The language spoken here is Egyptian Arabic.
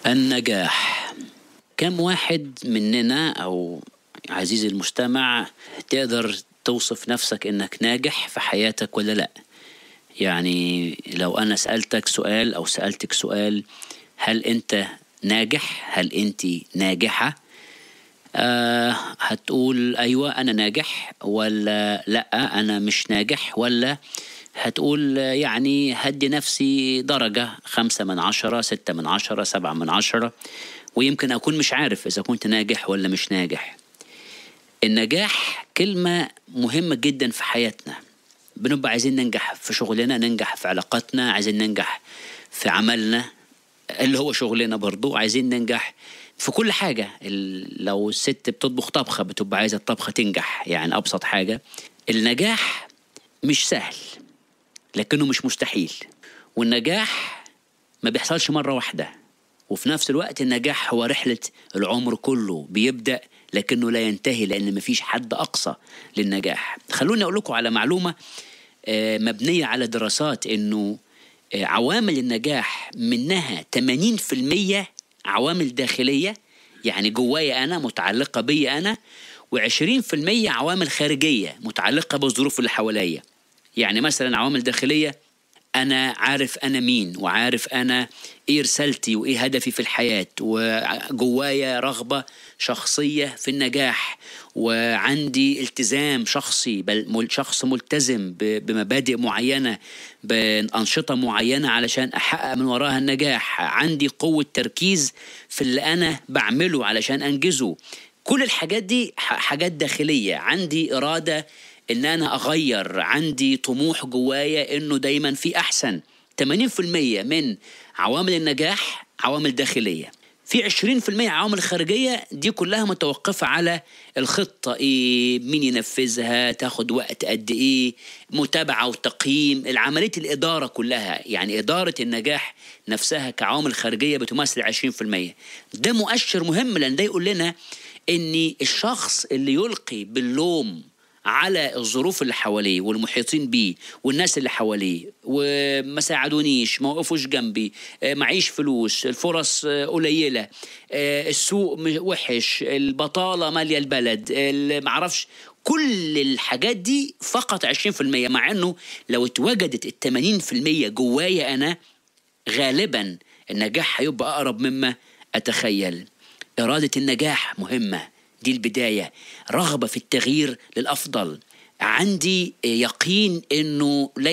النجاح كم واحد مننا او عزيزي المستمع تقدر توصف نفسك انك ناجح في حياتك ولا لا يعني لو انا سالتك سؤال او سالتك سؤال هل انت ناجح هل انت ناجحه آه هتقول ايوه انا ناجح ولا لا انا مش ناجح ولا هتقول يعني هدي نفسي درجة خمسة من عشرة ستة من عشرة سبعة من عشرة ويمكن أكون مش عارف إذا كنت ناجح ولا مش ناجح النجاح كلمة مهمة جدا في حياتنا بنبقى عايزين ننجح في شغلنا ننجح في علاقاتنا عايزين ننجح في عملنا اللي هو شغلنا برضو عايزين ننجح في كل حاجة ال- لو الست بتطبخ طبخة بتبقى عايزة الطبخة تنجح يعني أبسط حاجة النجاح مش سهل لكنه مش مستحيل والنجاح ما بيحصلش مرة واحدة وفي نفس الوقت النجاح هو رحلة العمر كله بيبدأ لكنه لا ينتهي لأن مفيش حد أقصى للنجاح خلوني أقول لكم على معلومة آه، مبنية على دراسات إنه آه، عوامل النجاح منها 80% عوامل داخلية يعني جوايا أنا متعلقة بي أنا و20% عوامل خارجية متعلقة بالظروف اللي حواليا يعني مثلا عوامل داخلية أنا عارف أنا مين وعارف أنا إيه رسالتي وإيه هدفي في الحياة وجوايا رغبة شخصية في النجاح وعندي التزام شخصي بل مل- شخص ملتزم ب- بمبادئ معينة بأنشطة معينة علشان أحقق من وراها النجاح عندي قوة تركيز في اللي أنا بعمله علشان أنجزه كل الحاجات دي ح- حاجات داخلية عندي إرادة ان انا اغير عندي طموح جوايا انه دايما في احسن 80% من عوامل النجاح عوامل داخليه في 20% عوامل خارجيه دي كلها متوقفه على الخطه ايه مين ينفذها تاخد وقت قد ايه متابعه وتقييم العمليه الاداره كلها يعني اداره النجاح نفسها كعوامل خارجيه بتمثل 20% ده مؤشر مهم لان ده يقول لنا ان الشخص اللي يلقي باللوم على الظروف اللي حواليه والمحيطين بيه والناس اللي حواليه وما ساعدونيش ما وقفوش جنبي آه، معيش فلوس الفرص آه، قليلة آه، السوق م- وحش البطالة مالية البلد ال- معرفش كل الحاجات دي فقط 20% مع انه لو اتوجدت ال 80% جوايا انا غالبا النجاح هيبقى اقرب مما اتخيل اراده النجاح مهمه دي البدايه رغبه في التغيير للافضل عندي يقين انه